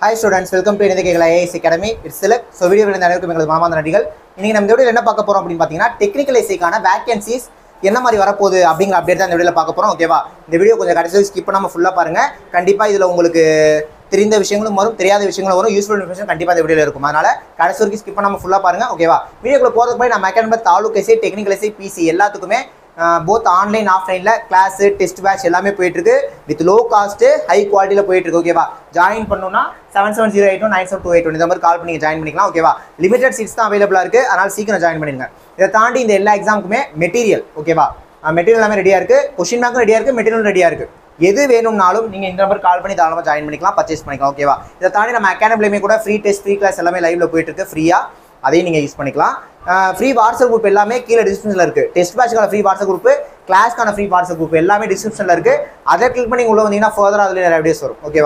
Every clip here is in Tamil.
ஹாய் ஸ்டூடெண்ட்ஸ் வெல்கம் டு இணைந்த கேட்கல ஏஎஸ் அகாடமி இட்ஸ் சிலக் ஸோ வீடியோ விழுந்த அனைவருக்கும் எங்களது மாமாந்த நடிகள் இன்னைக்கு நம்ம இந்த வீடியோ என்ன பார்க்க போறோம் அப்படின்னு பார்த்தீங்கன்னா டெக்னிக்கல் ஐசிக்கான வேகன்சிஸ் என்ன மாதிரி வரப்போகுது அப்படிங்கிற அப்டேட் தான் இந்த வீடியோவில் பார்க்க போறோம் ஓகேவா இந்த வீடியோ கொஞ்சம் கடைசி ஸ்கிப் பண்ணாமல் ஃபுல்லாக பாருங்க கண்டிப்பாக இதில் உங்களுக்கு தெரிந்த விஷயங்களும் வரும் தெரியாத விஷயங்களும் வரும் யூஸ்ஃபுல் இன்ஃபர்மேஷன் கண்டிப்பாக இந்த வீடியோவில் இருக்கும் அதனால கடைசி வரைக்கும் ஸ்கிப் பண்ணாமல் ஃபுல்லாக பாருங்க ஓகேவா வீடியோக்குள்ள போகிறதுக்கு போய் நம்ம academy taluk SI technical SI PC எல்லாத்துக்குமே போத் ஆன்லைன் ஆஃப்லைனில் கிளாஸ் டெஸ்ட் பேட்ச் எல்லாமே போயிட்டு இருக்கு வித் லோ காஸ்ட் ஹை குவாலிட்டியில் போயிட்டு இருக்கு ஓகேவா ஜாயின் பண்ணணும்னா seven seven zero eight nine seven two eight இந்த மாதிரி கால் பண்ணி ஜாயின் பண்ணிக்கலாம் ஓகேவா லிமிடெட் சீட்ஸ் தான் அவைலபிளாக இருக்கு அதனால சீக்கிரம் ஜாயின் பண்ணிடுங்க இதை தாண்டி இந்த எல்லா எக்ஸாமுக்குமே மெட்டீரியல் ஓகேவா மெட்டீரியல் எல்லாமே ரெடியாக இருக்கு கொஷின் பேங்க்கும் ரெடியாக இருக்கு மெட்டீரியல் ரெடியாக இருக்கு எது வேணும்னாலும் நீங்கள் இந்த நம்பர் கால் பண்ணி தாராளமாக ஜாயின் பண்ணிக்கலாம் பர்ச்சேஸ் பண்ணிக்கலாம் ஓகேவா இதை தாண்டி நம்ம அகாடமிலையுமே கூட ஃப்ரீ டெஸ்ட் ஃப்ரீ கிளாஸ் எல்லாமே லைவ்ல போயிட்டு இருக்கு ஃப்ரீயாக அதையும் நீங்கள் யூஸ் பண்ணிக்கலாம் ஃப்ரீ வாட்ஸ்அப் குரூப் எல்லாமே கீழே டிஸ்கிரிப்ஷனில் இருக்குது டெஸ்ட் பேட்ச்க்கான ஃப்ரீ வாட்ஸ்அப் குரூப் கிளாஸ்க்கான ஃப்ரீ வாட்ஸ்அப் குரூப் எல்லாமே டிஸ்கிரிப்ஷனில் இருக்குது அதை கிளிக் பண்ணி உள்ள வந்தீங்கன்னா ஃபர்தர் அதில் நிறைய வீடியோஸ் வரும் ஓகேவா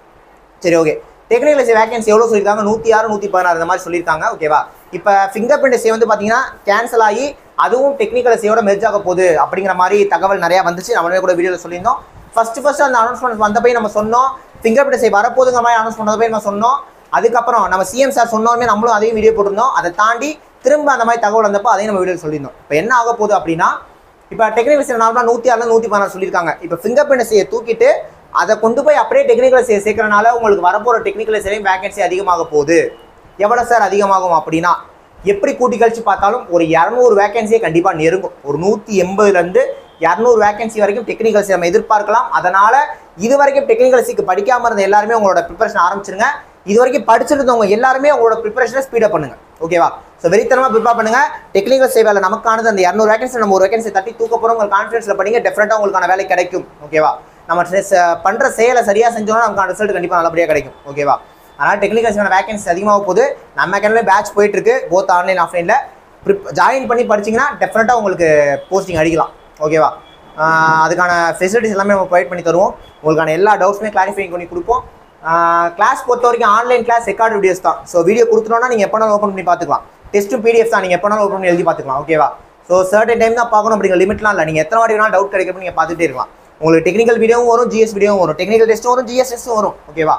சரி ஓகே டெக்னிக்கல் வேகன்சி எவ்வளோ சொல்லியிருக்காங்க நூற்றி ஆறு நூற்றி பதினாறு இந்த மாதிரி சொல்லியிருக்காங்க ஓகேவா இப்போ ஃபிங்கர் பிரிண்ட் எஸ்ஏ வந்து பார்த்தீங்கன்னா கேன்சல் ஆகி அதுவும் டெக்னிக்கல் எஸ்ஏயோட மெர்ஜ் ஆக போகுது அப்படிங்கிற மாதிரி தகவல் நிறையா வந்துச்சு நம்மளே கூட வீடியோவில் சொல்லியிருந்தோம் ஃபர்ஸ்ட் ஃபர்ஸ்ட் அந்த அனௌன்ஸ்மெண்ட் வந்த போய் நம்ம சொன்னோம் ஃபிங்கர் பிரிண்ட் எஸ்ஏ வரப்போதுங்கிற மாதிரி அனௌன்ஸ் பண்ணத போய் நம்ம சொன்னோம் அதுக்கப்புறம் நம்ம சிஎம் சார் சொன்னோமே நம்மளும் அதையும் வீடியோ போட்டிருந்தோம் அதை தாண்டி திரும்ப அந்த மாதிரி தகவல் வந்தப்போ அதையும் நம்ம வீடியோ சொல்லியிருந்தோம் இப்போ என்ன ஆக போகுது அப்படின்னா இப்போ டெக்னிக்கல் நார்மலாக நூற்றி ஆறு நூற்றி பதினாறு சொல்லியிருக்காங்க இப்போ ஃபிங்கர் பிரிண்ட் எஸ்ஏ தூக்கிட்டு அதை கொண்டு போய் அப்படியே டெக்னிக்கல் சே சேர்க்கறனால உங்களுக்கு வரப்போகிற டெக்னிக்கல் சேலையும் வேகன்சி அதிகமாக போகுது எவ்வளோ சார் அதிகமாகும் அப்படின்னா எப்படி கூட்டி கழிச்சு பார்த்தாலும் ஒரு இரநூறு வேகன்சியை கண்டிப்பாக நெருங்கும் ஒரு நூற்றி எண்பதுலேருந்து இரநூறு வேகன்சி வரைக்கும் டெக்னிக்கல் நம்ம எதிர்பார்க்கலாம் அதனால் இது வரைக்கும் டெக்னிக்கல் சிக்கு படிக்காமல் இருந்த எல்லாருமே உங்களோட ப்ரிப்பரேஷன் ஆரம்பிச்சிருங்க இது வரைக்கும் படிச்சிருந்தவங்க எல்லாருமே உங்களோட ப்ரிப்பரேஷனை ஸ்பீடப் பண்ணுங்க ஓகேவா ஸோ வெறித்தனமாக ப்ரிப்பேர் பண்ணுங்க டெக்னிக்கல் சேவையில் நமக்கானது அந்த இரநூறு வேகன்சி நம்ம ஒரு வேகன்சி தட்டி தூக்க போகிறோம் உங்கள் கான்ஃபிடன்ஸில் படிங்க டெஃபினட்டாக உங்களுக்கான வேலை கிடைக்கும் ஓகேவா நம்ம செ- பண்ற செயலை சரியா செஞ்சோம்னா நமக்கான ரிசல்ட் கண்டிப்பாக நல்லபடியாக கிடைக்கும் ஓகேவா அதனால் டெக்னிக்கல்ஸான வேகன்சி அதிகமாக போகுது நம்ம அகாடமியில் பேட்ச் போயிட்டு இருக்கு போத் ஆன்லைன் ஆஃப்லைனில் ப்ரிப் ஜாயின் பண்ணி படிச்சீங்கன்னா டெஃபினட்டாக உங்களுக்கு போஸ்டிங் அடிக்கலாம் ஓகேவா ஆஹ் அதுக்கான ஃபெசிலிட்டிஸ் எல்லாமே நம்ம ப்ரொவைட் பண்ணி தருவோம் உங்களுக்கான எல்லா டவுட்ஸுமே கிளாரிஃபை பண்ணி கொடுப்போம் கிளாஸ் பொறுத்த வரைக்கும் ஆன்லைன் கிளாஸ் ரெக்கார்டு வீடியோஸ் தான் ஸோ வீடியோ கொடுத்துட்டோம்னா நீங்கள் எப்போனாலும் ஓப்பன் பண்ணி பார்த்துக்கலாம் டெஸ்ட்டும் பிடிஎஃப் தான் நீங்கள் எப்போனாலும் ஓப்பன் பண்ணி எழுதி பார்த்துக்கலாம் ஓகேவா ஸோ சர்டன் டைம் தான் பார்க்கணும் அப்படிங்கிற லிமிட்லாம் இல்லை நீங்கள் எத்தனை வாட்டி வேணாலும் டவுட் கிடைக்கும் நீங்கள் பார்த்துட்டே இருக்கலாம் உங்களுக்கு டெக்னிக்கல் வீடியோவும் வரும் ஜிஎஸ் வீடியோவும் வரும் டெக்னிக்கல் டெஸ்ட்டும் வரும் ஜிஎஸ் டெஸ்ட்டும் வரும் ஓகேவா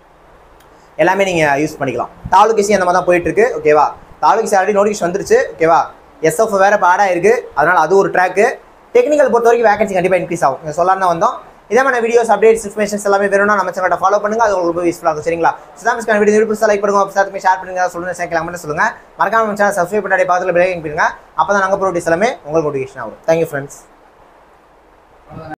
எல்லாமே நீங்கள் யூஸ் பண்ணிக்கலாம் தாலுக்கு அந்த மாதிரி தான் போயிட்டு இருக்கு ஓகேவா தாலுக்கு ஆல்ரெடி நோட்டிஃபிகேஷன் வந்துருச்சு ஓகேவா எஸ்எஃப் வேற இப்போ ஆடாக இருக்கு அதனால அது ஒரு ட்ராக்கு டெக்னிக்கல் பொறுத்த வரைக்கும் வேகன்சி கண்டிப்பாக இன்க்ரீஸ் ஆகும் இங்கே சொல்லலாம் தான் வந்தோம் இதே மாதிரி வீடியோஸ் அப்டேட்ஸ் இன்ஃபர்மேஷன்ஸ் எல்லாமே வேணும்னா நம்ம சேனலை ஃபாலோ பண்ணுங்க அது உங்களுக்கு ரொம்ப யூஸ்ஃபுல்லாக இருக்கும் சரிங்களா சிதாமிஸ்கான வீடியோ விருப்பம் லைக் பண்ணுங்க சாத்துமே ஷேர் பண்ணுங்க சொல்லுங்க சேர்க்கலாம் மட்டும் சொல்லுங்க மறக்காம நம்ம சேனல் சப்ஸ்கிரைப் பண்ணாடி பக்கத்தில் பிரேக்கிங் பண்ணுங்க அப்போ தான் நாங்கள் ப்ரோடியூஸ் எல்லாமே உங்களுக்கு நோட்டிஃபிகேஷன் ஆகும் தேங்க்யூ ஃப்ரெண்ட்ஸ்